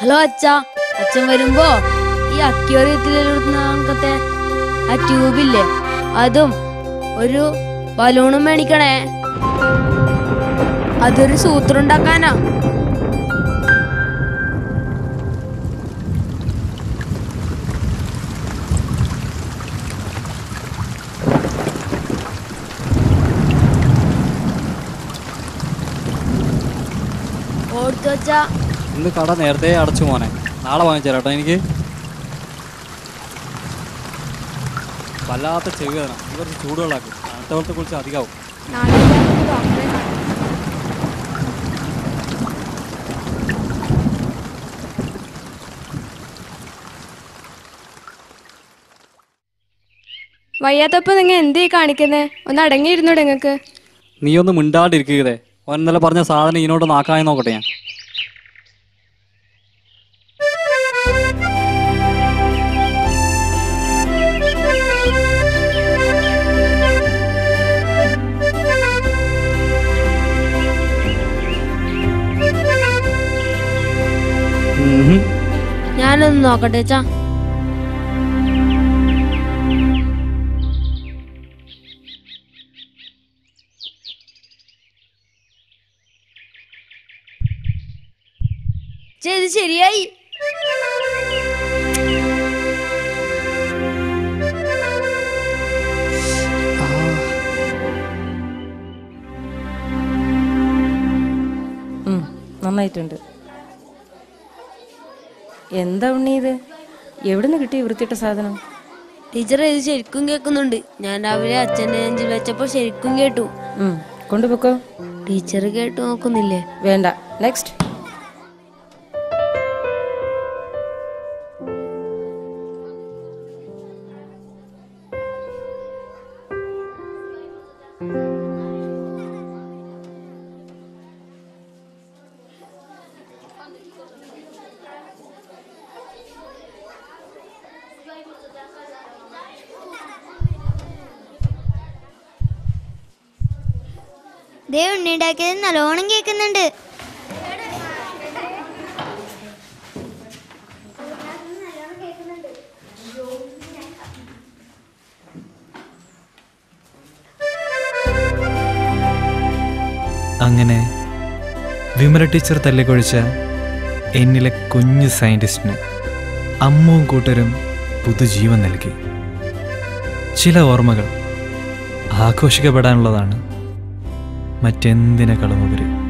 Hello അച്ഛ അച്ഛൻ വരുമ്പോ ഈ അക്യോറിയത്തിലിരുന്നത്തെ ആ ട്യൂബില്ലേ അതും ഒരു ബലൂണും മേടിക്കണേ അതൊരു സൂത്രം ഉണ്ടാക്കാനാ ഓർത്തു വച്ചാ ഇന്ന് കട നേരത്തെ അടച്ചു മോനെ നാളെ വാങ്ങിച്ചു തരാം കേട്ടോ എനിക്ക് വല്ലാത്ത ചെവി വേദന ഇത് കുറച്ച് ചൂടുവെള്ളാക്കും തണുത്ത വെള്ളത്തെ കുറിച്ച് അധികമാവും നാളെ നമുക്ക് ഡോക്ടറെ കാണാം വയ്യാത്തപ്പോ നിങ്ങൾ എന്തേ കാണിക്കുന്നേ ഒന്ന് അടങ്ങിയിരുന്നൂടെ നിങ്ങക്ക് നീ ഒന്ന് മിണ്ടാണ്ടിരിക്കുകതേ ഓൻ ഇന്നലെ പറഞ്ഞ സാധനം ഇതിനോട് നാക്കായി നോക്കട്ടെ ഞാൻ ഉം. ഞാനൊന്ന് നോക്കട്ടെ അച്ഛാ ഛെ, ഇത് ശരിയായി ഉം, നന്നായിട്ടുണ്ട് എന്താ ഉണ്ണി ഇത് എവിടുന്ന് കിട്ടി ഈ വൃത്തിയിട്ട സാധനം ടീച്ചർ ഇത് ശരിക്കും കേൾക്കുന്നുണ്ട് ഞാൻ രാവിലെ അച്ഛൻ്റെ നെഞ്ചിൽ വെച്ചപ്പോ ശരിക്കും കേട്ടു ഉം, കൊണ്ടുപോക്കോ ടീച്ചർ കേട്ടു നോക്കുന്നില്ലേ വേണ്ട നെക്സ്റ്റ് ദേ ഉണ്ണിണ്ടാക്കിയത് നല്ലോണം കേൾക്കുന്നുണ്ട് അങ്ങനെ വിമല ടീച്ചർ തല്ലിക്കൊഴിച്ച എന്നിലെ കുഞ്ഞു സയൻറ്റിസ്റ്റിന് അമ്മുവും കൂട്ടരും പുതുജീവൻ നൽകി ചില ഓർമ്മകൾ ആഘോഷിക്കപ്പെടാനുള്ളതാണ് മറ്റെന്തിനേക്കാളും ഉപരി